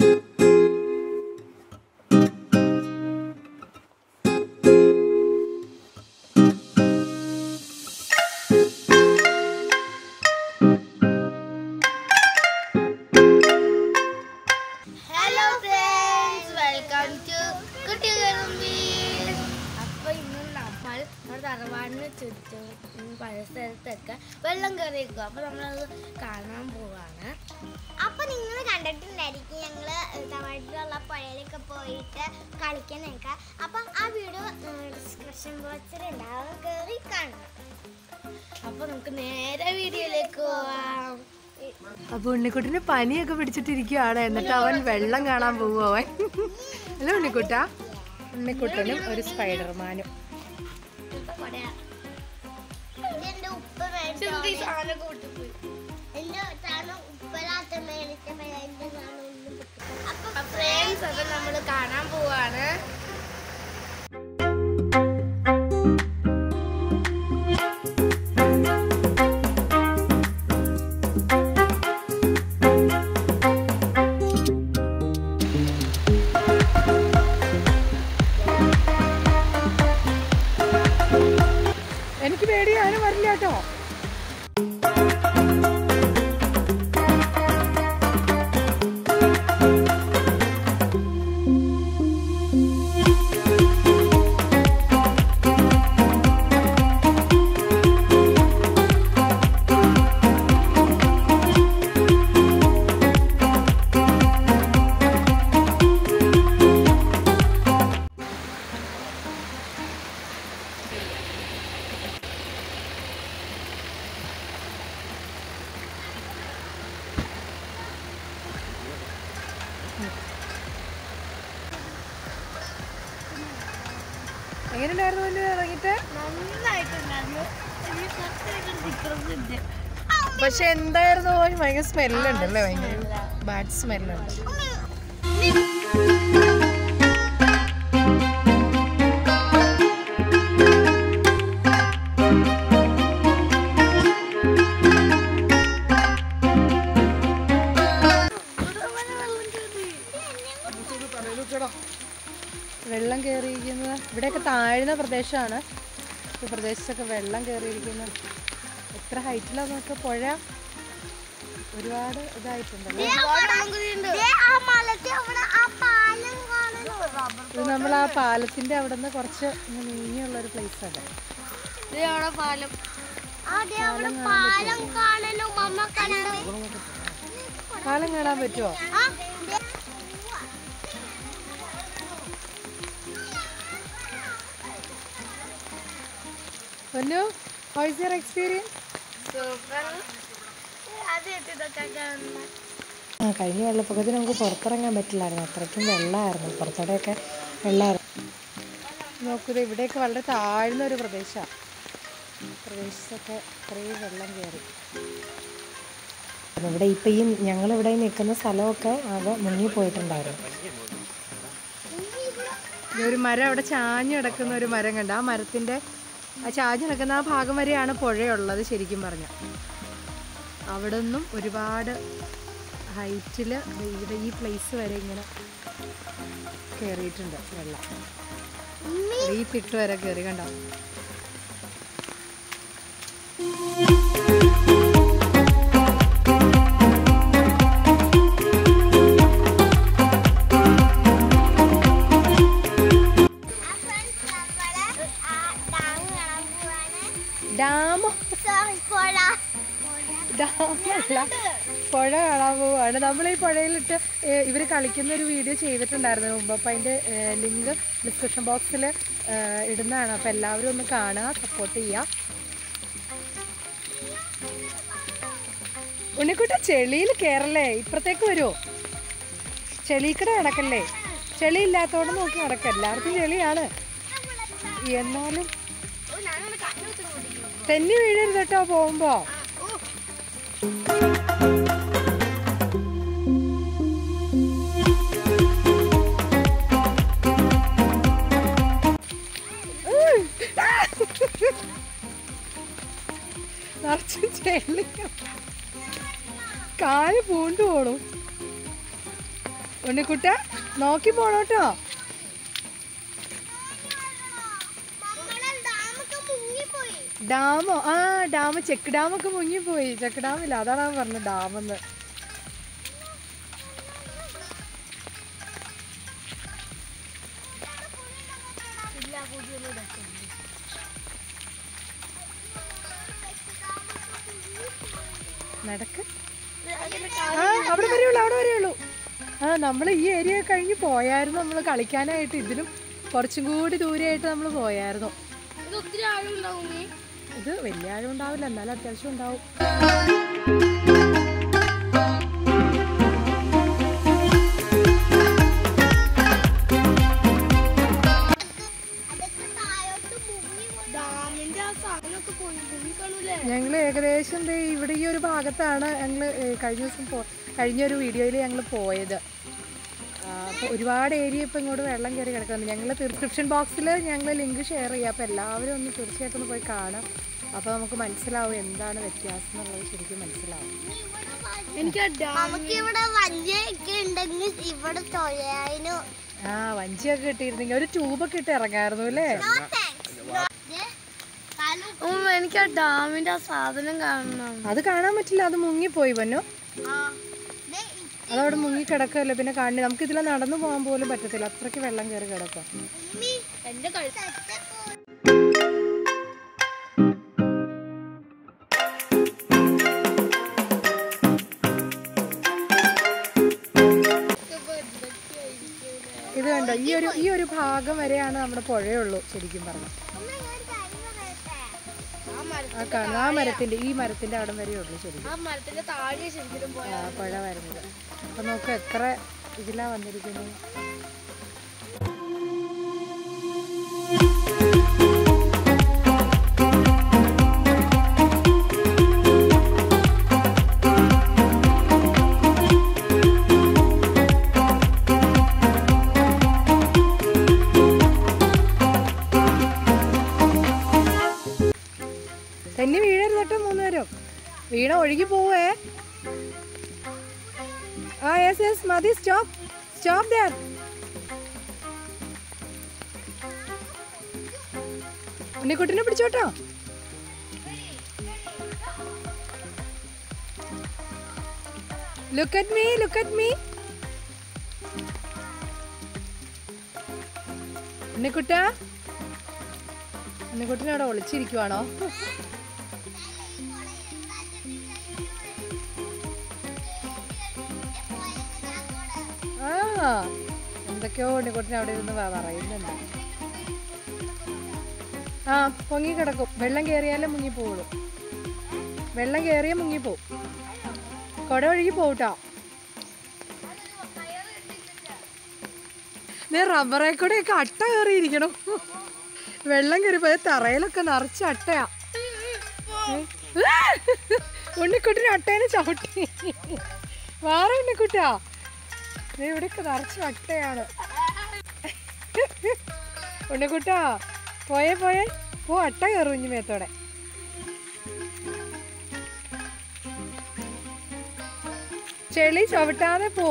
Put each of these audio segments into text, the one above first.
Hello friends welcome to കുട്ടികളുമ്പി അപ്പോൾ ഇന്ന് നമ്മൾ നമ്മുടെ തറവാടിന് ചുറ്റും ഈ പരിസരത്തൊക്കെ വെള്ളം കയറിയിരിക്കും അപ്പോൾ നമ്മളത് കാണാൻ പോവാണ് അപ്പൊ നിങ്ങൾ കണ്ടിട്ടുണ്ടായിരിക്കും ഞങ്ങള് തമിഴ്നാട്ടിലുള്ള പുഴയിലൊക്കെ പോയിട്ട് കളിക്കുന്നതൊക്കെ അപ്പൊ ആ വീഡിയോ ഡിസ്ക്രിപ്ഷൻ ബോക്സിൽ ഉണ്ടാവും കയറി കാണണം അപ്പോൾ നമുക്ക് നേരെ വീഡിയോയിലേക്ക് പോവാം അപ്പൊ ഉണ്ണിക്കുട്ടിന് പനിയൊക്കെ പിടിച്ചിട്ടിരിക്കുവാണ് എന്നിട്ട് അവൻ വെള്ളം കാണാൻ പോവും അവൻ അല്ല ഉണ്ണിക്കുട്ട ഉണ്ണിക്കുട്ടനും ഒരു സ്പൈഡർമാനും ഇതെന്റെ ഉപ്പ ചെന്തി മേടിച്ച സാധനം കൂട്ടിപ്പോയി എന്റെ സാധനം ഉപ്പലാത്ത മേടിച്ച എന്റെ സാധനം ഒന്നും പറ്റില്ല. അപ്പൊ ഫ്രണ്ട്സ് അപ്പോൾ നമ്മൾ കാണാൻ പോവാണ് എനിക്ക് പേടി ആരും വരില്ല കേട്ടോ എങ്ങനെയുണ്ടായിരുന്നു അവന് ഇറങ്ങിയിട്ട് നന്നായിട്ടുണ്ടായിരുന്നു എനിക്ക് കുറച്ചൊക്കെ ഡിഫറൻസ് ഉണ്ട് പക്ഷെ എന്തായിരുന്നു അവന് ഭയങ്കര സ്മെല്ലുണ്ട് അല്ലേ ഭയങ്കര ബാഡ് സ്മെല്ലുണ്ട് വെള്ളം കയറിയിരിക്കുന്നത് ഇവിടെയൊക്കെ താഴ്ന്ന പ്രദേശമാണ് ഈ പ്രദേശത്തൊക്കെ വെള്ളം കയറിയിരിക്കുന്നത് എത്ര ഹൈറ്റിലാണ് നോക്കുക പുഴ ഒരുപാട് ഇതായിട്ടുണ്ടല്ലോ ദേ ആ മലക്ക് അവിടെ ആ പാലം കാണുന്നു ഇത് നമ്മൾ ആ പാലത്തിന്റെ അവിടെ നിന്ന് കുറച്ച് ഇങ്ങനെ നീങ്ങിയുള്ള ഒരു പ്ലേസ് ആണ് ഇത് അവിടെ പാലം അതെ അവിടെ പാലം കാണുന്നു മമ്മ കണ്ടു പാലം കാണാൻ പറ്റുമോ ആ ദേ പൊന്നു how is your experience super ആദ്യമായിട്ട് ഇതൊക്കെ കാണുന്നത് ആ കഴിഞ്ഞ വെള്ളപ്പൊക്കത്തിൽ നമുക്ക് പുറത്തിറങ്ങാൻ പറ്റില്ലായിരുന്നു അത്രയ്ക്കും വെള്ളമായിരുന്നു പുറത്തോടെയൊക്കെ വെള്ളമായിരുന്നു നോക്കുക ഇവിടെയൊക്കെ വളരെ താഴ്ന്ന ഒരു പ്രദേശമാണ് പ്രദേശത്തൊക്കെ ഇത്രയും വെള്ളം കയറി ഇവിടെ ഇപ്പം ഈ ഞങ്ങളിവിടെ നിൽക്കുന്ന സ്ഥലമൊക്കെ ആകെ മുങ്ങിപ്പോയിട്ടുണ്ടായിരുന്നു ഒരു മരം അവിടെ ചാഞ്ഞ് കിടക്കുന്ന ഒരു മരം കണ്ട ആ മരത്തിൻ്റെ ആ ചാഞ്ഞ് കിടക്കുന്ന ആ ഭാഗം വരെയാണ് പുഴയുള്ളത് ശരിക്കും പറഞ്ഞാൽ അവിടെ നിന്നും ഒരുപാട് ഹൈറ്റിൽ ഇവിടെ ഈ പ്ലേസ് വരെ ഇങ്ങനെ കയറിയിട്ടുണ്ട് വെള്ളം ഈ തിട്ട് വരെ കയറി കണ്ടോ ഡാം ഡാമല്ല പുഴ കാണാൻ പോവാണ് നമ്മൾ ഈ പുഴയിലിട്ട് ഇവർ കളിക്കുന്ന ഒരു വീഡിയോ ചെയ്തിട്ടുണ്ടായിരുന്നു മുമ്പ് അപ്പം അതിൻ്റെ ലിങ്ക് ഡിസ്ക്രിപ്ഷൻ ബോക്സിൽ ഇടുന്നതാണ് അപ്പം എല്ലാവരും ഒന്ന് കാണുക സപ്പോർട്ട് ചെയ്യുക ഉണ്ണിക്കുട്ട ചെളിയിൽ കയറല്ലേ ഇപ്പുറത്തേക്ക് വരുമോ ചെളിക്കട നടക്കല്ലേ ചെളി ഇല്ലാത്തോടെ നോക്കി നടക്കാം എല്ലാവർക്കും ചെളിയാണ് എന്നാലും തെന്നി വീഴരുത് കേട്ടോ പോകുമ്പോ നിറച്ച് ചെളി കാല് പൂണ്ടു പോണു ഉണ്ണിക്കുട്ട നോക്കി പോണോട്ടോ മക്കളെ ഡാമൊക്കെ മുങ്ങിപ്പോയി ഡാമോ ആ ഡാം ചെക്ക് ഡാമൊക്കെ മുങ്ങിപ്പോയി ചെക്ക് ഡാമില്ല അതാണ് അവൻ പറഞ്ഞത് ഡാമെന്ന് നടക്ക് ആ അവിടെ വരെയുള്ളൂ അവിടെ വരെയുള്ളൂ ആ നമ്മൾ ഈ ഏരിയ കഴിഞ്ഞ് പോയായിരുന്നു നമ്മൾ കളിക്കാനായിട്ട് ഇതിലും കുറച്ചും കൂടി ദൂരെയായിട്ട് നമ്മൾ പോയായിരുന്നു ഇത് ഒത്തിരി ആഴം ഉണ്ടാവും ഇത് വലിയ ആഴം ഉണ്ടാവില്ല എന്നാലും അത്യാവശ്യം ഉണ്ടാവും അതൊക്കെ താഴോട്ട് മുങ്ങിപ്പോയി ഡാമിന്റെ ആ സാധനമൊക്കെ പോയി ഭൂമി കാണൂലേ ഞങ്ങൾ ഏകദേശം ദേ ഇവിടെ ഈ ഒരു ഭാഗത്താണ് ഞങ്ങൾ കഴിഞ്ഞ ദിവസം പോ കഴിഞ്ഞൊരു വീഡിയോയിൽ ഞങ്ങൾ പോയത് അപ്പോൾ ഒരുപാട് ഏരിയ ഇപ്പോൾ ഇങ്ങോട്ട് വെള്ളം കയറി കിടക്കുന്നുണ്ട് ഞങ്ങൾ ഡിസ്ക്രിപ്ഷൻ ബോക്സിൽ ഞങ്ങൾ ലിങ്ക് ഷെയർ ചെയ്യാം അപ്പോൾ എല്ലാവരും ഒന്ന് തീർച്ചയായിട്ടും ഒന്ന് പോയി കാണാം അപ്പോൾ നമുക്ക് മനസ്സിലാവും എന്താണ് വ്യത്യാസം എന്നുള്ളത് ശരിക്കും മനസ്സിലാവും എനിക്ക് ആ ഡാം നമുക്ക് ഇവിടെ വഞ്ചയൊക്കെ ഉണ്ടെങ്കിൽ ഇവിടെ തൊഴാനും ആ വഞ്ചിയൊക്കെ കിട്ടിയിരുന്നെങ്കിൽ ഒരു ട്യൂബൊക്കെ ഇട്ട് ഇറങ്ങായിരുന്നു അല്ലേ ഉം, എനിക്ക് ആ ഡാമിന്റെ ആ സാധനം കാണണം അത് കാണാൻ പറ്റില്ല അത് മുങ്ങിപ്പോയി പന്നു അതവിടെ മുങ്ങി കിടക്കല്ലേ പിന്നെ കാണി നമുക്ക് ഇതിലെ നടന്നു പോകാൻ പോലും പറ്റത്തില്ല അത്രയ്ക്ക് വെള്ളം കയറി കിടക്കാം എന്റെ കഴി ഇത് കണ്ടോ ഈ ഒരു ഈ ഒരു ഭാഗം വരെയാണ് നമ്മുടെ പുഴയുള്ളൂ ശരിക്കും പറഞ്ഞു ആ മരത്തിൽ ആ കാണും ആ മരത്തിന്റെ ഈ മരത്തിന്റെ അവിടം വരെ ഉള്ളൂ ശരിക്കും ആ മരത്തിന്റെ താഴെ ശരിക്കും പോയ ആ, പുഴ വരുന്നത് അപ്പൊ നോക്ക് എത്ര ഇതിലാ വന്നിരിക്കുന്നത് തന്നെ വീഴരുത് കേട്ടോ മൂന്നുപേരും വീണ ഒഴുകി പോവേ ആ യെസ് യെസ് മതി സ്റ്റോപ്പ് സ്റ്റോപ്പ് ദർ ഉണ്ണിക്കുട്ടിനെ പിടിച്ചോട്ടോ look at me look at me ഉണ്ണിക്കുട്ട ഉണ്ണിക്കുട്ടിനെ അവിടെ ഒളിച്ചിരിക്കുവാണോ ആ എന്തൊക്കെയോ ഉണ്ണിക്കുട്ടിനെ അവിടെ ഇരുന്ന് പ- പറയുന്നുണ്ട് ആ പൊങ്ങി കിടക്കും വെള്ളം കയറിയാലേ മുങ്ങി പോവുള്ളൂ വെള്ളം കയറിയാൽ മുങ്ങിപ്പോവും കുട ഒഴുകി പോവട്ടോ നീ റബ്ബറേ കൂടെയൊക്കെ അട്ട കയറിയിരിക്കണം വെള്ളം കയറിപ്പോ തറയിലൊക്കെ നിറച്ച് അട്ടയാ ഏ? ഉണ്ണിക്കുട്ടിന് അട്ടേനെ ചവിട്ടി വേറെ ഉണ്ണിക്കുട്ടാ നീ ഇവിടെയൊക്കെ നിറച്ച് അട്ടയാണ് ഉണ്ണിക്കുട്ടാ പോയേ പോയേ പോ അട്ട കയറും ഇനി മേത്തോടെ ചെളി ചവിട്ടാതെ പോ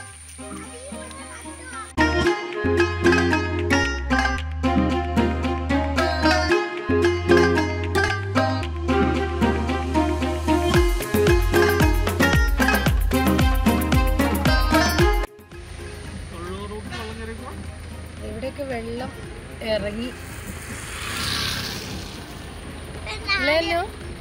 ഇവിടെയൊക്കെ വെള്ളം ഇറങ്ങി ഇല്ലല്ലോ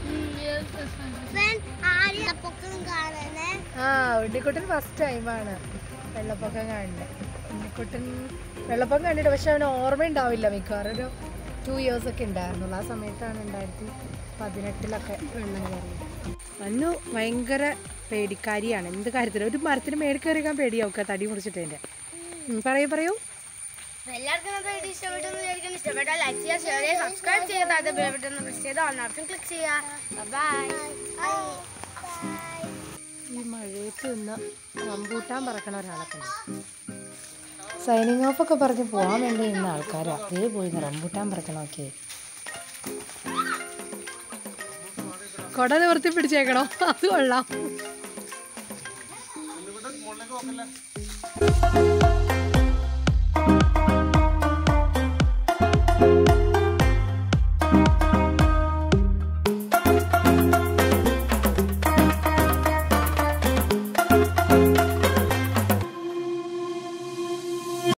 ആര്യപ്പൊക്കം കാണാനേ ആ ഉണ്ണിക്കുട്ടൻ ഫസ്റ്റ് ടൈമാണ് വെള്ളപ്പൊക്കം കാണുന്നത് ഉണ്ണിക്കുട്ടൻ വെള്ളപ്പൊക്കം കണ്ടിട്ട് പക്ഷെ അവന് ഓർമ്മ ഉണ്ടാവില്ല മിക്കവാറും ഒരു ടു ഇയേഴ്സ് ഒക്കെ ഉണ്ടായിരുന്നുള്ളൂ ആ സമയത്താണ് രണ്ടായിരത്തി പതിനെട്ടിലൊക്കെ വെള്ളം കയറിയത് അന്നു ഭയങ്കര പേടിക്കാരിയാണ് എന്ത് കാര്യത്തിലും ഒരു മരത്തിന് മേടിൽ കയറിക്കാൻ പേടിയാവുക തടി മുറിച്ചിട്ടതിൻ്റെ പറയൂ പറയൂ എല്ലാവർക്കും ഇന്നത്തെ വീഡിയോ ഇഷ്ടപ്പെട്ടെന്ന് വിചാരിക്കുന്നു ഇഷ്ടപ്പെട്ടാൽ ലൈക്ക് ചെയ്യുക ഷെയർ ചെയ്യുക സബ്സ്ക്രൈബ് ചെയ്യുക താഴത്തെ ബെൽ ബട്ടൺ പ്രസ് ചെയ്ത് ഓൺ ഓപ്ഷൻ ക്ലിക്ക് ചെയ്യുക ബൈ ഈ മഴയത്ത് നിന്ന് റംബൂട്ടാൻ പറക്കണ ഒരാളൊക്കെ സൈനിങ് ഓഫ് ഒക്കെ പറഞ്ഞ് പോകാൻ വേണ്ടി നിന്ന ആൾക്കാരാ അതേ പോയി റംബൂട്ടാൻ പറക്കണമൊക്കെ കൊട നിവർത്തി പിടിച്ചേക്കണോ അത് കൊള്ളാം